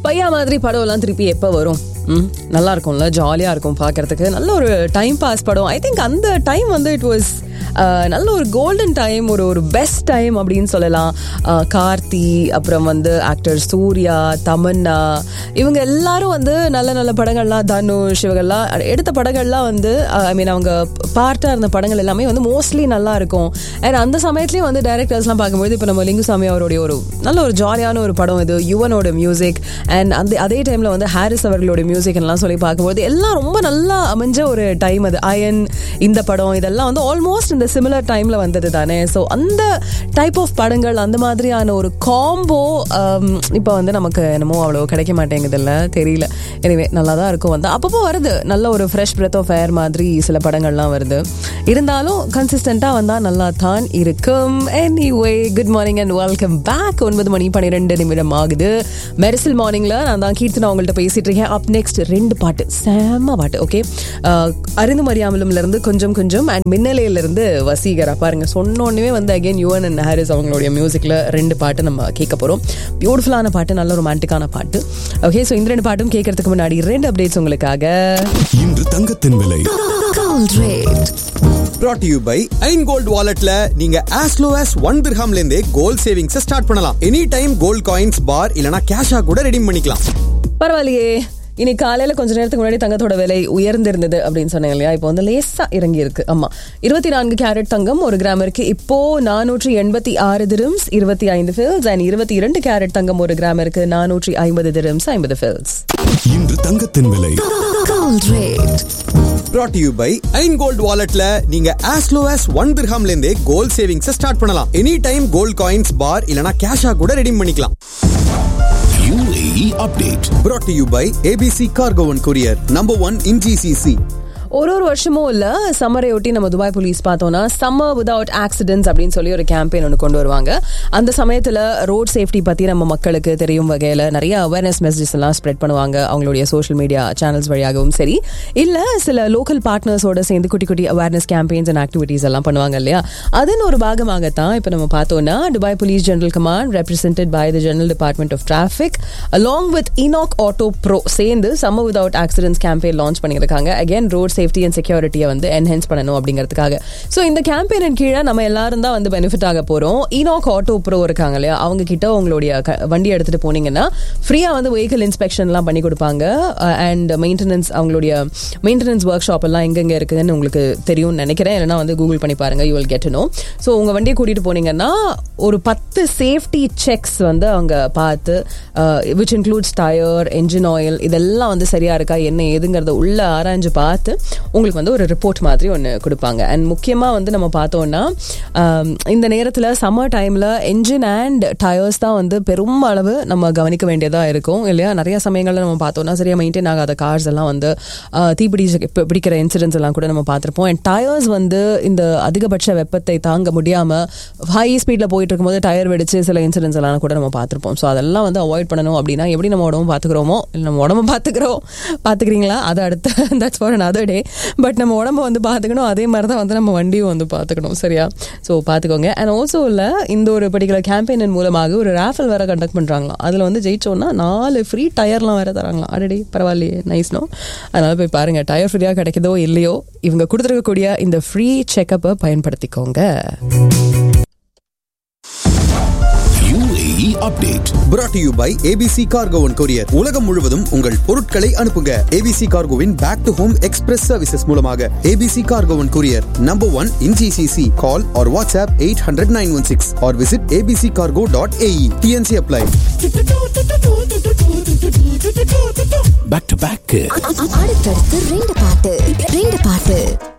பையா மாதிரி படம் எல்லாம் திருப்பி எப்போ வரும் ம் நல்லா இருக்கும்ல ஜாலியாக இருக்கும் பார்க்கறதுக்கு நல்ல ஒரு டைம் பாஸ் படம் ஐ திங்க் அந்த டைம் வந்து இட் வாஸ் நல்ல ஒரு கோல்டன் டைம் ஒரு ஒரு பெஸ்ட் டைம் அப்படின்னு சொல்லலாம் அஹ், கார்த்தி அப்புறம் வந்து ஆக்டர் சூர்யா தமன்னா இவங்க எல்லாரும் வந்து நல்ல நல்ல படங்கள்லாம் தனுஷ் இவங்கெல்லாம் எடுத்த படங்கள்லாம் வந்து ஐ மீன் அவங்க பார்ட்டாக இருந்த படங்கள் எல்லாமே வந்து மோஸ்ட்லி நல்லா இருக்கும் அண்ட் அந்த சமயத்துலேயும் வந்து டேரக்டர்ஸ்லாம் பார்க்கும்போது இப்போ நம்ம லிங்குசாமி அவருடைய ஒரு நல்ல ஒரு ஜாலியான ஒரு படம் இது யுவனோட மியூசிக் அண்ட் அந்த அதே டைமில் வந்து ஹாரிஸ் அவர்களோட மியூசிக் எல்லாம் சொல்லி பார்க்கும்போது எல்லாம் ரொம்ப நல்லா அமைஞ்ச ஒரு டைம் அது அயன் இந்த படம் இதெல்லாம் வந்து ஆல்மோஸ்ட் இந்த சிமிலர் டைம்ல வந்தது தானே ஸோ அந்த டைப் ஆஃப் படங்கள் அந்த மாதிரியான ஒரு காம்போ இப்போ வந்து நமக்கு என்னமோ அவ்வளோ கிடைக்க மாட்டேங்குதுல்ல தெரியல எனவே நல்லா தான் இருக்கும் வந்து அப்பப்போ வருது நல்ல ஒரு ஃப்ரெஷ் பிரெத் ஆஃப் ஏர் மாதிரி சில படங்கள்லாம் வருது இருந்தாலும் கன்சிஸ்டண்ட்டாக வந்தால் நல்லா தான் இருக்கும் anyway good morning and welcome back ஒன்பது மணி பன்னிரெண்டு நிமிடம் ஆகுது மெரிசல் மார்னிங்ல நான் தான் கீர்த்தனா உங்கள்கிட்ட பேசிட்டு இருக்கேன் அப் நெக்ஸ்ட் ரெண்டு பாட்டு செம்ம பாட்டு ஓகே அறிந்து மரியாமலும்ல இருந்து கொஞ்சம் கொஞ்சம் அண்ட் மின்னலையில இருந்து வசீகரா பாருங்க சொன்னோடனே வந்து அகைன் யுவன் அண்ட் ஹாரிஸ் அவங்களுடைய மியூசிக்ல ரெண்டு பாட்டு நம்ம கேட்க போறோம் பியூட்டிஃபுல்லான பாட்டு நல்ல ரொமான்டிக்கான பாட்டு ஓகே ஸோ இந்த ரெண்டு பாட்டும் கேட்கறதுக்கு முன்னாடி ரெண்டு அப்டேட்ஸ் உங்களுக்காக இன்று தங்கத்தின் விலை Gold rate. brought to you by ஐன் கோல்ட் வாலெட்ல நீங்க as low as ஒன் திர்ஹாம்ல இருந்தே கோல்ட் சேவிங்ஸ் ஸ்டார்ட் பண்ணலாம் any time gold coins bar இல்லனா கேஷா கூட ரெடீம் பண்ணிக்கலாம் பரவாயில்லையே இன்னைக்கு காலையில கொஞ்ச நேரத்துக்கு முன்னாடி தங்கத்தோட விலை உயர்ந்திருந்தது அப்படின்னு சொன்னேன் இல்லையா இப்போ வந்து லேசா இறங்கி இருக்கு ஆமா இருபத்தி நான்கு கேரட் தங்கம் ஒரு கிராமிற்கு இப்போ நானூற்றி எண்பத்தி ஆறு திரம்ஸ் இருபத்தி ஐந்து ஃபில்ஸ் அண்ட் இருபத்தி இரண்டு கேரட் தங்கம் ஒரு கிராமிற்கு நானூற்றி ஐம்பது திரம்ஸ் ஐம்பது ஃபில்ஸ் இன்று தங்கத்தின் விலை Gold rate. brought to you by ஐன் கோல்ட் வாலெட்ல நீங்க as low as ஒன் திர்ஹாம்ல இருந்தே கோல்ட் சேவிங்ஸ் ஸ்டார்ட் பண்ணலாம் any time gold coins bar இல்லனா கேஷா கூட ரெடீம் பண்ணிக்கலாம் UAE update brought to you by ABC Cargo and Courier number one in GCC ஒரு ஒரு வருஷமும் இல்ல சம்மரை ஒட்டி நம்ம துபாய் போலீஸ் பார்த்தோம்னா சம்மர் வித்வுட் ஆக்சிடென்ட்ஸ் அப்படின்னு சொல்லி ஒரு கேம்பெயின் ஒன்று கொண்டு வருவாங்க அந்த சமயத்துல ரோட் சேஃப்டி பத்தி நம்ம மக்களுக்கு தெரியும் வகையில நிறைய அவேர்னஸ் மெசேஜஸ் எல்லாம் ஸ்ப்ரெட் பண்ணுவாங்க அவங்களுடைய சோஷியல் மீடியா சேனல்ஸ் வழியாகவும் சரி இல்ல சில லோக்கல் பார்ட்னர்ஸோட சேர்ந்து குட்டி குட்டி அவேர்னஸ் கேம்பெயின்ஸ் அண்ட் ஆக்டிவிட்டீஸ் எல்லாம் பண்ணுவாங்க இல்லையா அதன் ஒரு பாகமாகத்தான் இப்போ நம்ம பார்த்தோம்னா Dubai police general command represented by the general department of traffic along with ENOC auto pro சேர்ந்து summer without accidents campaign launch பண்ணியிருக்காங்க அகைன் ரோட் சேஃப்டி அண்ட் செக்யூரிட்டியை வந்து என்ஹென்ஸ் பண்ணணும் அப்படிங்கிறதுக்காக ஸோ இந்த கேம்பெயினின் கீழே நம்ம எல்லாரும் தான் வந்து பெனிஃபிட் ஆக போகிறோம் ஈனாக் ஆட்டோ ப்ரோ இருக்காங்க இல்லையா அவங்க கிட்ட உங்களுடைய க- வண்டி எடுத்துட்டு போனீங்கன்னா ஃப்ரீயாக வந்து வெஹிக்கிள் இன்ஸ்பெக்ஷன்லாம் பண்ணி கொடுப்பாங்க அண்ட் மெயின்டெனன்ஸ் அவங்களுடைய மெயின்டெனன்ஸ் ஒர்க் ஷாப் எல்லாம் எங்கெங்க இருக்குதுன்னு உங்களுக்கு தெரியும்னு நினைக்கிறேன் இல்லைனா வந்து கூகுள் பண்ணி பாருங்க you will get no so உங்கள் வண்டியை கூட்டிட்டு போனீங்கன்னா ஒரு பத்து சேஃப்டி செக்ஸ் வந்து அவங்க பார்த்து which includes tyre engine oil இதெல்லாம் வந்து சரியா இருக்கா என்ன ஏதுங்கிறத உள்ள ஆராய்ஞ்சு பார்த்து உங்களுக்கு வந்து ஒரு ரிப்போர்ட் மாதிரி ஒன்று கொடுப்பாங்க அண்ட் முக்கியமாக வந்து நம்ம பார்த்தோம்னா ஆம், இந்த நேரத்தில் சம்மர் டைமில் என்ஜின் அண்ட் டயர்ஸ் தான் வந்து பெரும் அளவு நம்ம கவனிக்க வேண்டியதாக இருக்கும் இல்லையா நிறைய சமயங்களில் நம்ம பார்த்தோம்னா சரியா மெயின்டைன் ஆகாத கார்ஸ் எல்லாம் வந்து ஆ, தீப்பிடி பி- பிடிக்கிற இன்சிடென்ட்ஸ் எல்லாம் கூட நம்ம பார்த்துருப்போம் அண்ட் டயர்ஸ் வந்து இந்த அதிகபட்ச வெப்பத்தை தாங்க முடியாமல் ஹை ஸ்பீடில் போயிட்டு இருக்கும்போது டயர் வெடிச்சு சில இன்சிடென்ட்ஸ் எல்லாம் கூட நம்ம பார்த்துருப்போம் ஸோ அதெல்லாம் வந்து அவாய்ட் பண்ணணும் அப்படின்னா எப்படி நம்ம உடம்பு பார்த்துக்கிறோமோ இல்லை நம்ம உடம்பு பார்த்துக்கிறோம் பார்த்துக்கிறீங்களா அது அடுத்த that's for another day but நம்ம உடம்ப வந்து பார்த்துக்கணும் அதே மாதிரி தான் வந்து நம்ம வண்டியும் வந்து பார்த்துக்கணும் சரியா ஸோ பார்த்துக்கோங்க அண்ட் ஆல்சோ இல்லை இந்த ஒரு பர்டிகுலர் கேம்பெயினின் மூலமாக ஒரு ராஃபல் வேற கண்டக்ட் பண்ணுறாங்களாம் அதில் வந்து ஜெயிச்சோன்னா நாலு ஃப்ரீ டயர்லாம் வேற தராங்களாம் அடடி பரவாயில்லையே நைஸ் நோ அதனால போய் பாருங்க டயர் ஃப்ரீயாக கிடைக்குதோ இல்லையோ இவங்க கொடுத்துருக்கக்கூடிய இந்த ஃப்ரீ செக்கப்பை பயன்படுத்திக்கோங்க UAE update brought to you by ABC Cargo and Courier உலகம் முழுவதும் உங்கள் பொருட்களை அனுப்புங்க ABC Cargoவின் back to home express services மூலமாக ABC Cargo and Courier number one in GCC call or WhatsApp 800 916 or visit abccargo.ae TNC apply back to back அடுத்தடுத்து ரெண்டு பாட்டு ரெண்டு பாட்டு